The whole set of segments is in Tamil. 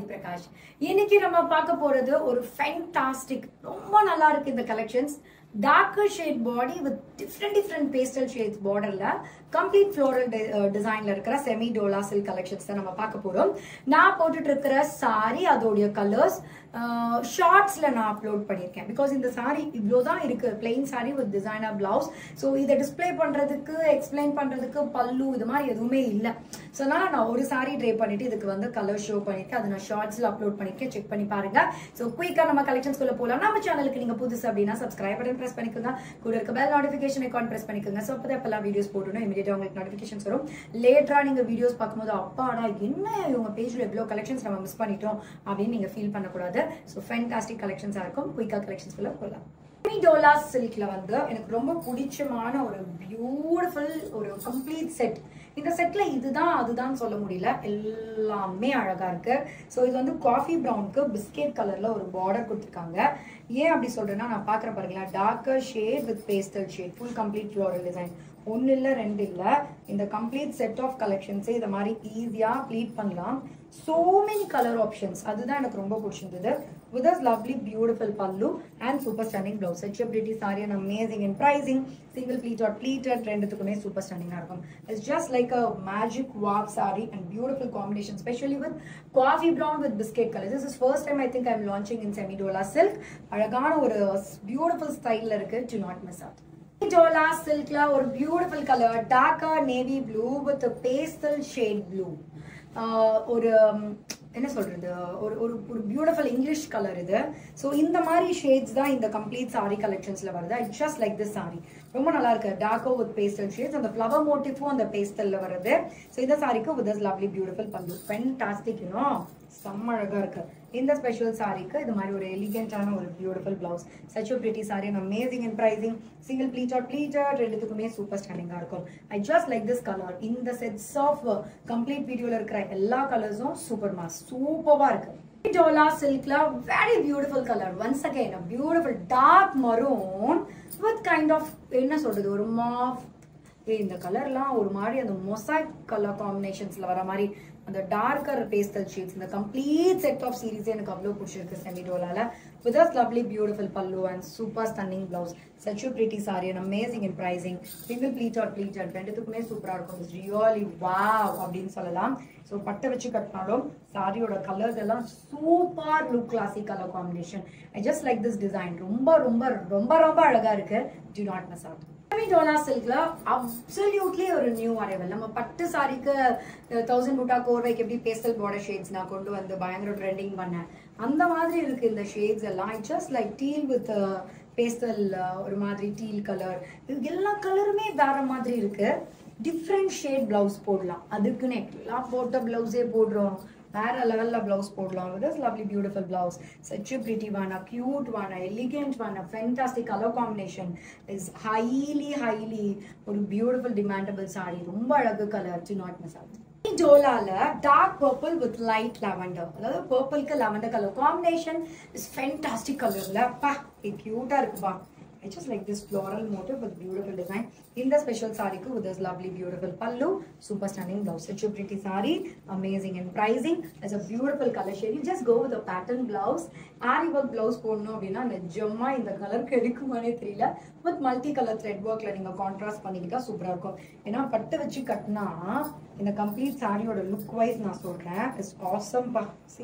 பிரகாஷ் இன்னைக்கு நம்ம பார்க்க போறது ஒரு ஃபென்டாஸ்டிக் ரொம்ப நல்லா இருக்கு இந்த collections darker shade body with different different pastel shades பார்டர்ல கம்ப்ளீட் ஃப்ளோரல் டிசைன்ல இருக்கிற செமி டோலா சில்க் கலெக்ஷன்ஸ் தான் நம்ம பார்க்க போறோம் நான் போட்டுட்டு இருக்கிற சாரி அதோடைய கலர்ஸ் ஷார்ட்ஸ்ல நான் அப்லோட் பண்ணியிருக்கேன் பிகாஸ் இந்த சாரி இவ்வளோதான் இருக்கு plain sari with designer blouse so இதை டிஸ்ப்ளே பண்றதுக்கு எக்ஸ்பிளைன் பண்றதுக்கு பல்லு இது மாதிரி எதுவுமே இல்லை ஸோ அதனால நான் ஒரு சாரி ட்ரை பண்ணிட்டு இதுக்கு வந்து கலர் ஷோ பண்ணிருக்கேன் அதை நான் ஷார்ட்ஸ்ல அப்லோட் பண்ணிருக்கேன் செக் பண்ணி பாருங்க ஸோ குயிக்கா நம்ம கலெக்ஷன்ஸ்குள்ள போகலாம் நம்ம சேனலுக்கு நீங்க புதுசு அப்படின்னா சப்ஸ்கிரைப் பட்டன் பிரஸ் பண்ணிக்கோங்க கூட இருக்க பெல் நோட்டிஃபிகேஷன் ஐக்கான் பிரஸ் பண்ணிக்கோங்க ஸோ அப்போ எப்பெல்லாம் வீடியோஸ் போட்டணும் இமீடியட்டா உங்களுக்கு நோட்டிஃபிகேஷன்ஸ் வரும் லேட்டரா நீங்க வீடியோஸ் பார்க்கும்போது அப்பாடா என்ன இவங்க பேஜ்ல எவ்வளோ கலெக்ஷன்ஸ் நம்ம மிஸ் பண்ணிட்டோம் அப்படின்னு நீங்க ஃபீல் பண்ணக்கூடாது ஸோ ஃபேன்டாஸ்டிக் கலெக்ஷன்ஸா இருக்கும் குயிக்கா கலெக்ஷன்ஸ்குள்ள போகலாம் டோலா சில்க்ல வந்து எனக்கு ரொம்ப பிடிச்சமான ஒரு பியூட்டிஃபுல் ஒரு கம்ப்ளீட் செட் இந்த செட்ல இதுதான் அதுதான் சொல்ல முடியல எல்லாமே அழகா இருக்கு ஸோ இது வந்து காஃபி ப்ரௌனுக்கு பிஸ்கெட் கலர்ல ஒரு பார்டர் கொடுத்துருக்காங்க ஏன் அப்படி சொல்றேன்னா நான் பாக்குற பாருங்களேன் darker shade with pastel shade full complete floral design ஒன்னு இல்ல ரெண்டு இல்ல இந்த கம்ப்ளீட் செட் ஆஃப் கலெக்ஷன்ஸே இதை மாதிரி ஈஸியா ப்ளீட் பண்ணலாம் சோ மெனி கலர் ஆப்ஷன்ஸ் அதுதான் எனக்கு ரொம்ப பிடிச்சிருந்தது with as lovely beautiful pallu and super stunning blouse செச்சபிலிட்டி sorry and amazing in pricing single pleat or pleated ரெண்டுத்துக்குமே சூப்பர் ஸ்டன்னிங்காக இருக்கும் it's just like a magic walk sorry and beautiful combination specially with coffee brown with biscuit colour this is first time I think I'm launching in செமிடோலா silk அழகான ஒரு பியூட்டிஃபுல் ஸ்டைலில் இருக்கு to not miss out Dola சில்க்ல ஒரு beautiful colour darker navy blue with pastel shade blue ஒரு என்ன சொல்றது ஒரு ஒரு ஒரு பியூட்டிஃபுல் இங்கிலீஷ் கலர் இது ஸோ இந்த மாதிரி ஷேட்ஸ் தான் இந்த கம்ப்ளீட் சாரி கலெக்ஷன்ஸ்ல வருது it just like this sari ரொம்ப நல்லா இருக்கு டார்க்கோ வித் பேஸ்டல் ஷேட்ஸ் அந்த ஃப்ளவர் மோட்டிஃபும் அந்த பேஸ்டல்ல வருது ஸோ இந்த சாரிக்கு with as lovely beautiful pallu fantastic you know செம்ம அழகா இருக்கு இந்த ஸ்பெஷல் சாரிக்கு இது மாதிரி ஒரு எலிகென்டான ஒரு beautiful blouse such pretty sari and amazing and pricing single pleat or pleated ரெண்டுத்துக்குமே சூப்பர் ஸ்டாண்டிங்கா இருக்கும் I just like this colour இந்த செட்ஸ் ஆஃப் கம்ப்ளீட் வீடியோல இருக்கிற எல்லா கலர்ஸும் சூப்பர் மாஸ் சூப்பரா இருக்கு டோலா சில்க்ல very beautiful colour once again beautiful dark maroon with kind of என்ன சொல்றது ஒரு மாஃப் இந்த கலர்லாம் ஒரு மாதிரி அந்த மொசைக் கலர் காம்பினேஷன்ஸ்ல வர மாதிரி அந்த டார்க்கர் பேஸ்டல் ஷேட்ஸ் இந்த கம்ப்ளீட் செட் ஆஃப் சீரீஸ் எனக்கு அவ்வளோ பிடிச்சிருக்கு செமிடோலால with as lovely beautiful pallu and super stunning blouse such pretty sari and amazing in pricing single pleat or pleat and ரெண்டுத்துக்குமே சூப்பராக இருக்கும் இட்ஸ் ரியலி வாவ் அப்படின்னு சொல்லலாம் ஸோ பட்டை வச்சு கட்டினாலும் சாரியோட கலர்ஸ் எல்லாம் super look classic colour combination I just like this design ரொம்ப ரொம்ப ரொம்ப ரொம்ப அழகா இருக்கு to not miss out Dola சில்க்ல அப்சல்யூட்லி ஒரு நியூ அரைவல் நம்ம பட்டு சாரிக்கு தௌசண்ட் பூட்டா கோர்வைக்கு எப்படி பேஸ்டல் பார்டர் ஷேட்ஸ் நான் கொண்டு வந்து பயங்கர ட்ரெண்டிங் பண்ணேன் அந்த மாதிரி இருக்கு இந்த ஷேட்ஸ் எல்லாம் just like teal with pastel ஒரு மாதிரி டீல் கலர் எல்லா கலருமே வேற மாதிரி இருக்கு டிஃப்ரெண்ட் ஷேட் பிளவுஸ் போடலாம் அதுக்குன்னு எல்லாம் போட்ட பிளவுஸே போடுறோம் வேற லெவல்ல பிளவுஸ் போடலாம் with lovely beautiful blouse such pretty one a cute one a elegant one a fantastic colour combination is highly highly ஒரு பியூட்டிஃபுல் டிமாண்டபிள் சாரி ரொம்ப அழகு colour to not miss out டோலால dark purple with light lavender அதாவது பர்பிள்க்கு lavender colour combination is fantastic கலர்ல பா கியூட்டா இருக்குப்பா I just like this floral motif with beautiful design. In the special saree with this lovely beautiful pallu, super stunning blouse. Such a pretty saree, amazing in pricing. There's a beautiful color shade. You just go with a pattern blouse. Aari work blouse போடணும் அப்படின்னா நிஜமா இந்த கலர் கிடைக்குமானே தெரியல வித் மல்டி கலர் த்ரெட் ஒர்க்ல நீங்க கான்ட்ராஸ்ட் பண்ணிக்கிட்டா சூப்பரா இருக்கும் ஏன்னா பட்டு வச்சு கட்டினா இந்த கம்ப்ளீட் சாரியோட லுக் வைஸ் நான் சொல்றேன் இட்ஸ் ஆசம் பா சி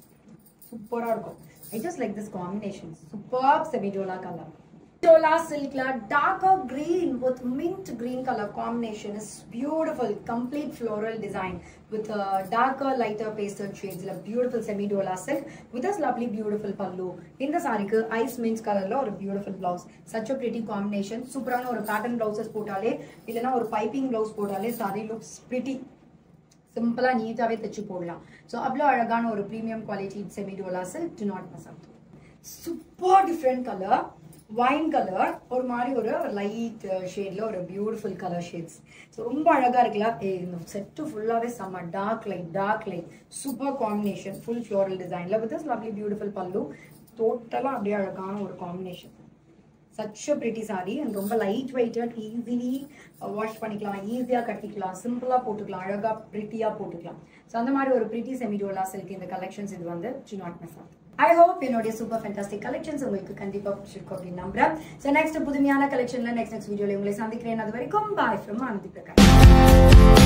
சூப்பரா இருக்கும் I just like this combination super செமிடோலா colour Dola silkல darker green with mint green color combination is beautiful complete floral design with a darker lighter pastel shades like beautiful semi dola silk with this lovely beautiful pallu இந்த சாரிக்கு ஐஸ் மீன்ஸ் கலர்ல ஒரு beautiful blouse such a pretty combination சூப்பரான ஒரு பேட்டர்ன் பிளவுசஸ் போட்டாலே இல்லைன்னா ஒரு பைப்பிங் பிளவுஸ் போட்டாலே சாரி லுக்ஸ் pretty சிம்பிளா நீட்டாவே தைச்சு போடலாம் ஸோ அவ்வளோ அழகான ஒரு ப்ரீமியம் குவாலிட்டி செமிடோலா silk to not miss out super different colour wine colour ஒரு மாதிரி ஒரு லைட் ஷேட்ல ஒரு பியூட்டிஃபுல் கலர் ஷேட்ஸ் ஸோ ரொம்ப அழகா இருக்குல்ல ஏய், இந்த செட்டு ஃபுல்லாவே செம்ம dark light dark light super combination full floral டிசைன்ல வித் லவ்லி பியூட்டிஃபுல் பல்லு டோட்டலா அப்படியே அழகான ஒரு combination such a pretty sari and ரொம்ப லைட் வெயிட்டட் ஈஸிலி வாஷ் பண்ணிக்கலாம் ஈஸியாக கட்டிக்கலாம் சிம்பிளாக போட்டுக்கலாம் அழகாக ப்ரிட்டியாக போட்டுக்கலாம் ஸோ அந்த மாதிரி ஒரு பிரிட்டி செமிடோலா சில்க் இந்த கலெக்ஷன்ஸ் இது வந்து டு நாட் மிஸ் ஆகும் ஐ ஹோப் என்னுடைய சூப்பர் ஃபேண்டாஸ்டிக் கலெக்ஷன்ஸ் உங்களுக்கு கண்டிப்பா பிடிச்சிருக்கும் அப்படின்னு நம்புறேன் ஸோ நெக்ஸ்ட் புதுமையான கலெக்ஷன்ல நெக்ஸ்ட் நெக்ஸ்ட் வீடியோல உங்களை சந்திக்கிறேன் அது வரைக்கும் பாய் ஃப்ரம் ஆனந்தி பிரகாஷ்